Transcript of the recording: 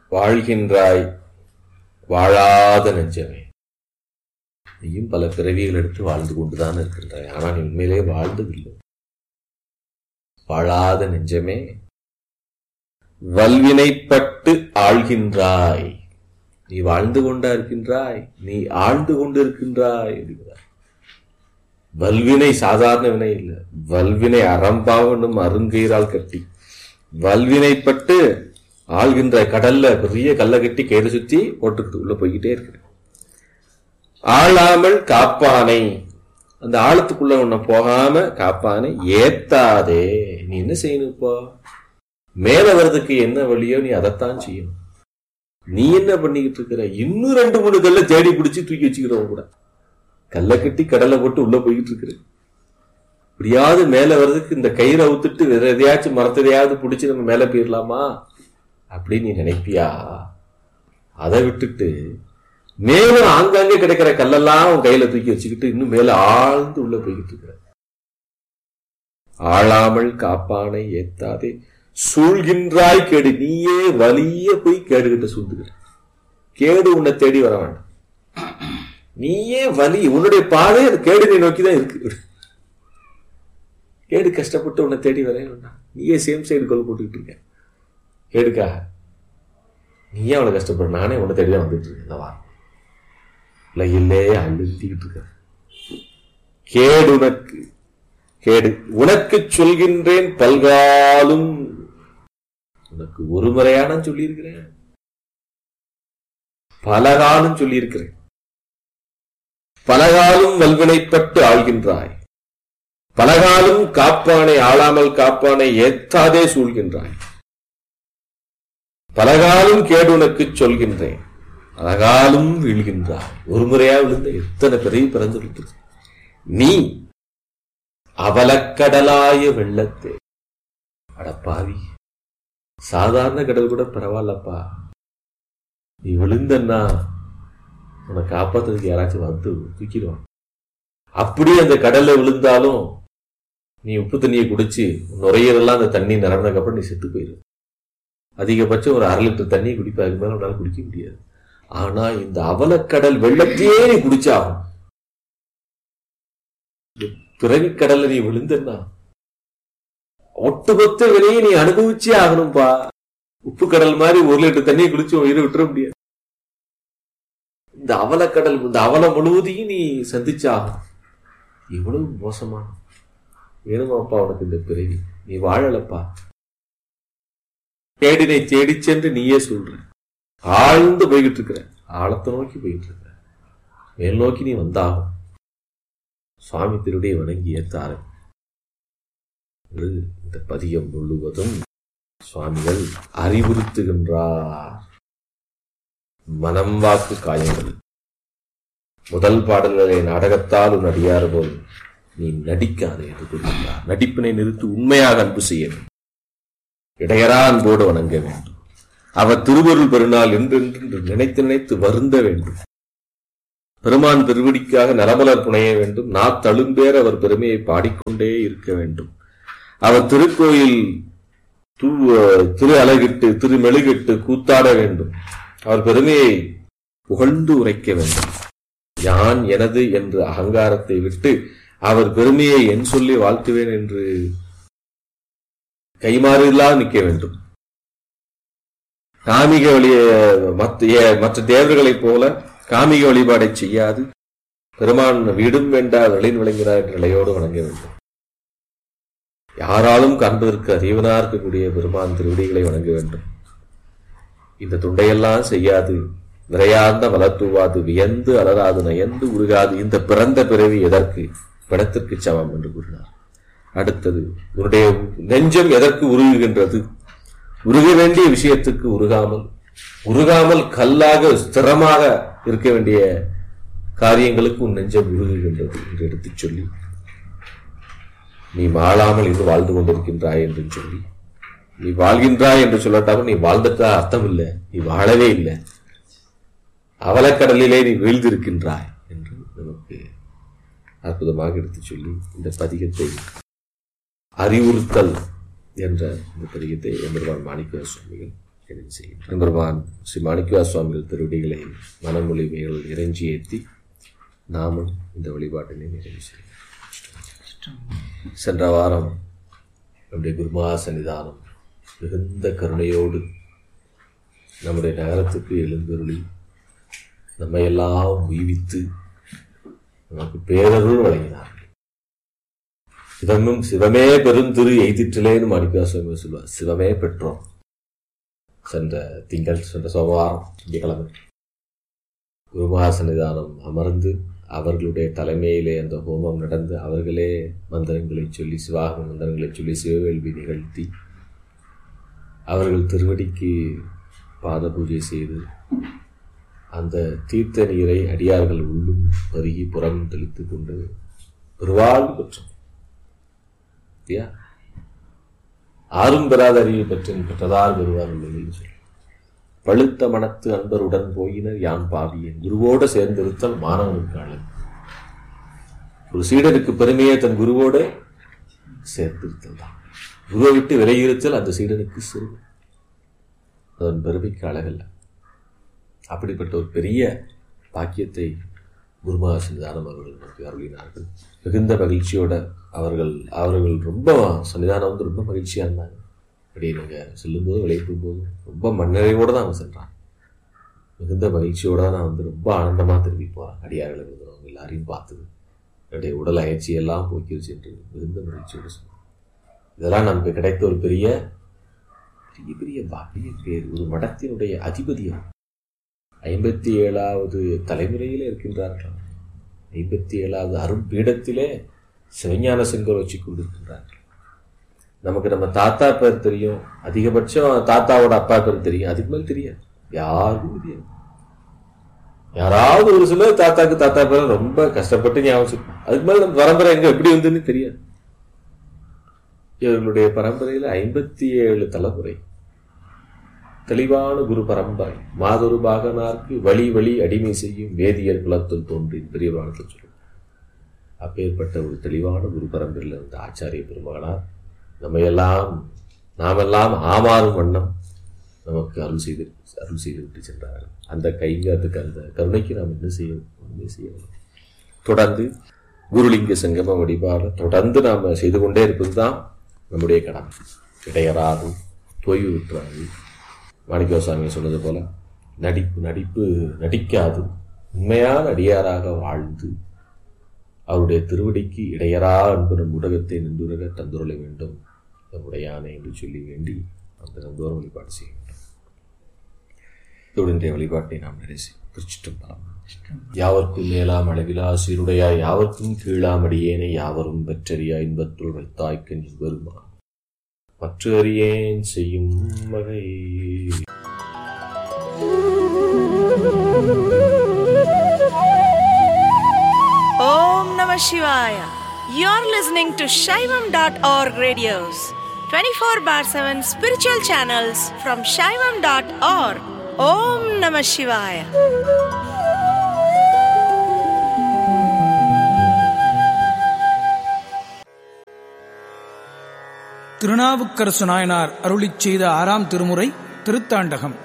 வாழ்கின்றாய் வாழாத நெஞ்சமே நீயும் பல பிறவிகள் எடுத்து வாழ்ந்து கொண்டுதான் இருக்கின்றாய் ஆனால் நீ உண்மையிலே வாழ்ந்ததில்லை வாழாத நெஞ்சமே வல்வினைப்பட்டு ஆழ்கின்றாய் நீ வாழ்ந்து கொண்டா இருக்கின்றாய் நீ ஆழ்ந்து கொண்டு இருக்கின்றாய் அப்படிங்கிறார் வல்வினை சாதாரண வினை இல்லை வல்வினை அறம்பாவனும் அருங்கயிறால் கட்டி வல்வினைப்பட்டு ஆழ்கின்ற கடல்ல பெரிய கல்லை கட்டி கயிறு சுத்தி போட்டுக்கிட்டு உள்ள போய்கிட்டே இருக்கு ஆளாமல் காப்பானை அந்த ஆழத்துக்குள்ள உன்னை போகாம காப்பானை ஏத்தாதே நீ என்ன செய்யணும் இப்போ மேல வர்றதுக்கு என்ன வழியோ நீ அதைத்தான் செய்யணும் நீ என்ன பண்ணிக்கிட்டு இருக்கிற இன்னும் ரெண்டு மூணு கல்லை தேடி பிடிச்சி தூக்கி வச்சுக்கிறவங்க கூட கல்லை கட்டி கடலை போட்டு உள்ள போய்கிட்டு இருக்கிற இப்படியாவது மேல வர்றதுக்கு இந்த கயிறை அவுத்துட்டு வேற எதையாச்சும் மரத்ததையாவது பிடிச்சி நம்ம மேல போயிடலாமா அப்படின்னு நீ நினைப்பியா அதை விட்டுட்டு மேலும் ஆங்காங்கே கிடைக்கிற கல்லெல்லாம் உன் கையில தூக்கி வச்சுக்கிட்டு இன்னும் மேல ஆழ்ந்து உள்ள போய்கிட்டு இருக்கிற ஆளாமல் காப்பானை ஏத்தாதே சூழ்கின்றாய் கேடு நீயே வலிய போய் கேடுகிட்ட சூழ்ந்துகிற கேடு உன்னை தேடி வர வேண்டாம் நீயே வலி உன்னுடைய பாதை அது கேடுனை நோக்கிதான் இருக்கு கேடு கஷ்டப்பட்டு உன்னை தேடி வர வேண்டாம் நீயே சேம் சைடு கோல் போட்டுக்கிட்டு இருக்க கேடுக்காக நீயே அவளை கஷ்டப்படு நானே உன்னை தேடி தான் வந்துட்டு இருக்கேன் இந்த வாரம் உலகிலே அழுத்திக்கிட்டு இருக்க கேடு உனக்கு கேடு உனக்கு சொல்கின்றேன் பல்காலும் உனக்கு ஒரு முறையான சொல்லியிருக்கிறேன் பலகாலும் சொல்லியிருக்கிறேன் பலகாலும் வல்வினைப்பட்டு ஆழ்கின்றாய் பலகாலும் காப்பானை ஆளாமல் காப்பானை ஏத்தாதே சூழ்கின்றாய் பலகாலும் கேடு உனக்கு சொல்கின்றேன் பலகாலும் வீழ்கின்றாய் ஒரு முறையா விழுந்த எத்தனை பெரிய பிறந்து நீ அவலக்கடலாய வெள்ளத்தே அடப்பாவி சாதாரண கடல் கூட பரவாயில்லப்பா நீ விழுந்தன்னா உன்னை காப்பாத்துறதுக்கு யாராச்சும் வந்து தூக்கிடுவான் அப்படியே அந்த கடல்ல விழுந்தாலும் நீ உப்பு தண்ணியை குடிச்சு நுரையீரலாம் அந்த தண்ணி நிரம்பினதுக்கு அப்புறம் நீ செத்து போயிரு அதிகபட்சம் ஒரு அரை லிட்டர் தண்ணி குடிப்ப அதுக்கு மேல உன்னால குடிக்க முடியாது ஆனா இந்த அவலக்கடல் வெள்ளத்தையே நீ குடிச்சாகும் பிறவி கடல்ல நீ விழுந்தன்னா ஒட்டுமொத்த விலையை நீ அனுபவிச்சே ஆகணும்பா உப்பு கடல் மாதிரி ஒரு லிட்டர் தண்ணியை குடிச்சு உயிரை விட்டுற முடியாது இந்த அவலக்கடல் இந்த அவலம் முழுவதையும் நீ சந்திச்சாகும் எவ்வளவு மோசமான வேணுமாப்பா உனக்கு இந்த பிறவி நீ வாழலப்பா தேடினை தேடி சென்று நீயே சொல்ற ஆழ்ந்து போய்கிட்டு இருக்கிற ஆழத்தை நோக்கி போயிட்டு இருக்கிற மேல் நோக்கி நீ வந்தாகும் சுவாமி திருடைய வணங்கி ஏத்தாரு இந்த பதியம் முழுவதும் சுவாமிகள் அறிவுறுத்துகின்றார் மனம் வாக்கு காயங்கள் முதல் பாடல்களை நாடகத்தால் உன் அடியாறு போல் நீ நடிக்காதே என்று கூறுகின்றார் நடிப்பினை நிறுத்தி உண்மையாக அன்பு செய்ய வேண்டும் இடையரா அன்போடு வணங்க வேண்டும் அவர் திருவருள் பெருநாள் என்றென்று நினைத்து நினைத்து வருந்த வேண்டும் பெருமான் பெருவடிக்காக நரமலர் புனைய வேண்டும் நா தழும்பேர் அவர் பெருமையை பாடிக்கொண்டே இருக்க வேண்டும் அவர் திருக்கோயில் திரு அழகிட்டு திரு மெழுகிட்டு கூத்தாட வேண்டும் அவர் பெருமையை புகழ்ந்து உரைக்க வேண்டும் யான் எனது என்று அகங்காரத்தை விட்டு அவர் பெருமையை என் சொல்லி வாழ்த்துவேன் என்று கைமாறிலாம் நிற்க வேண்டும் காமிக வழிய மற்ற தேவர்களைப் போல காமிக வழிபாடை செய்யாது பெருமான் வீடும் வேண்டார் வெளியின் விளங்கினார் என்ற நிலையோடு வணங்க வேண்டும் யாராலும் காண்பதற்கு அறிவனா இருக்கக்கூடிய பெருமான் திருவடிகளை வணங்க வேண்டும் இந்த துண்டையெல்லாம் செய்யாது விரையார்ந்த மலத்தூவாது வியந்து அலராது நயந்து உருகாது இந்த பிறந்த பிறவி எதற்கு பிடத்திற்கு சமம் என்று கூறினார் அடுத்தது உன்னுடைய நெஞ்சம் எதற்கு உருகுகின்றது உருக வேண்டிய விஷயத்துக்கு உருகாமல் உருகாமல் கல்லாக ஸ்திரமாக இருக்க வேண்டிய காரியங்களுக்கு உன் நெஞ்சம் உருகுகின்றது என்று எடுத்துச் சொல்லி நீ வாழாமல் இன்று வாழ்ந்து கொண்டிருக்கின்றாய் என்று சொல்லி நீ வாழ்கின்றாய் என்று சொல்லட்டாமல் நீ வாழ்ந்துட்டா அர்த்தம் இல்லை நீ வாழவே இல்லை அவலக்கடலிலே நீ வீழ்ந்திருக்கின்றாய் என்று நமக்கு அற்புதமாக எடுத்துச் சொல்லி இந்த பதிகத்தை அறிவுறுத்தல் என்ற இந்த பதிகத்தை எம்பெருமான் மாணிக்க சுவாமிகள் நிறைவு செய்யும் பெருமான் ஸ்ரீ மாணிக்கவா சுவாமிகள் திருவடிகளை மனமொழிமைகள் இறைஞ்சி ஏற்றி நாமும் இந்த வழிபாட்டினை நிறைவு செய்யும் சென்ற வாரம் நம்முடைய குருமா சன்னிதானம் மிகுந்த கருணையோடு நம்முடைய நகரத்துக்கு எழுந்தருளி நம்மையெல்லாம் உய்வித்து நமக்கு பேரருள் வழங்கினார்கள் சிவமும் சிவமே பெருந்திரு எய்திற்றிலேன்னு மாணிக்கா சுவாமி சொல்லுவார் சிவமே பெற்றோம் சென்ற திங்கள் சென்ற சோமவாரம் திங்கக்கிழமை குருமகா சன்னிதானம் அமர்ந்து அவர்களுடைய தலைமையிலே அந்த ஹோமம் நடந்து அவர்களே மந்திரங்களை சொல்லி சிவாகம மந்திரங்களை சொல்லி சிவவேள்வி நிகழ்த்தி அவர்கள் திருவடிக்கு பாத பூஜை செய்து அந்த தீர்த்த நீரை அடியார்கள் உள்ளும் பருகி புறம் தெளித்து கொண்டு பெருவாழ்வு பெற்றோம் இல்லையா ஆறும் பெறாத அறிவை பெற்றேன் பெற்றதால் பெறுவார் சொல்லி பழுத்த மனத்து அன்பருடன் போயினர் யான் பாவியேன் குருவோடு சேர்ந்திருத்தல் மாணவனுக்கு அழகு ஒரு சீடனுக்கு பெருமையே தன் குருவோடு சேர்த்திருத்தல் தான் குருவை விட்டு விலகியிருத்தல் அந்த சீடனுக்கு சிறுமை அதன் பெருமைக்கு அழகல்ல அப்படிப்பட்ட ஒரு பெரிய பாக்கியத்தை குருமகா சன்னிதானம் அவர்கள் நமக்கு அருளினார்கள் மிகுந்த மகிழ்ச்சியோட அவர்கள் அவர்கள் ரொம்ப சன்னிதானம் வந்து ரொம்ப மகிழ்ச்சியாக இருந்தாங்க அப்படி நாங்கள் செல்லும்போது விளையாடும் போதும் ரொம்ப மண்ணறைவோடு தான் அவங்க சென்றாங்க மிகுந்த மகிழ்ச்சியோட தான் நான் வந்து ரொம்ப ஆனந்தமாக திரும்பி போகிறேன் அடியார்கள் எழுதுறவங்க எல்லாரையும் பார்த்தது என்னுடைய உடல் அயற்சி எல்லாம் போக்கிருச்சு என்று மிகுந்த மகிழ்ச்சியோடு சொன்னேன் இதெல்லாம் நமக்கு கிடைத்த ஒரு பெரிய பெரிய பெரிய பாக்கிய பேர் ஒரு மடத்தினுடைய அதிபதியம் ஐம்பத்தி ஏழாவது தலைமுறையிலே இருக்கின்றார்கள் ஐம்பத்தி ஏழாவது அரும்பீடத்திலே சிவஞான செங்கோல் வச்சு கொண்டிருக்கின்றார்கள் நமக்கு நம்ம தாத்தா பேர் தெரியும் அதிகபட்சம் தாத்தாவோட அப்பா பேர் தெரியும் அதுக்கு மேல் தெரியாது யாருக்கும் தெரியாது யாராவது ஒரு சிலர் தாத்தாக்கு தாத்தா பேர் ரொம்ப கஷ்டப்பட்டு ஞாபகம் அதுக்கு மேல நம்ம பரம்பரை எங்க எப்படி வந்துன்னு தெரியாது இவர்களுடைய பரம்பரையில ஐம்பத்தி ஏழு தலைமுறை தெளிவான குரு பரம்பரை மாதொரு பாகனார்க்கு வழி வழி அடிமை செய்யும் வேதியர் குலத்தில் தோன்றி பெரிய புராணத்தில் சொல்லும் அப்பேற்பட்ட ஒரு தெளிவான குரு பரம்பரையில் இருந்த ஆச்சாரிய பெருமகனார் நம்மையெல்லாம் நாமெல்லாம் ஆமாறும் வண்ணம் நமக்கு அருள் செய்து அருள் செய்து விட்டு சென்றார்கள் அந்த கைங்கிறதுக்கு அந்த கருணைக்கு நாம் என்ன செய்ய ஒன்றுமே செய்யணும் தொடர்ந்து குருலிங்க சங்கம வழிபாடு தொடர்ந்து நாம் செய்து கொண்டே இருப்பது தான் நம்முடைய கடமை இடையறாது தொய்வு விட்டுறாது மாணிக்கவாசாமி சொன்னது போல நடிப்பு நடிப்பு நடிக்காது உண்மையான அடியாராக வாழ்ந்து அவருடைய திருவடிக்கு இடையரா அன்பு நம் உலகத்தை நின்றுரக தந்துருள வேண்டும் நம்முடைய யானை என்று சொல்லி வேண்டி அந்த நந்தோரம் வழிபாடு செய்ய வேண்டும் இதோடு இன்றைய வழிபாட்டை நாம் நிறைசி குறிச்சிட்டும் பலம் யாவர்க்கும் மேலாம் அளவிலா சீருடையா யாவர்க்கும் கீழாமடியேனை யாவரும் பெற்றறியா இன்பத்துள் வைத்தாய்க்கு நீ வருமா மற்ற அறியேன் செய்யும் வகை Om Namah Shivaya. You're listening to Shaivam.org radios, 24 bar 7 spiritual channels from Shaivam.org. Om Namah Shivaya. Thirunavukkarasu Nayanar அருளிச் செய்த ஆறாம் திருமுறை திருத்தாண்டகம்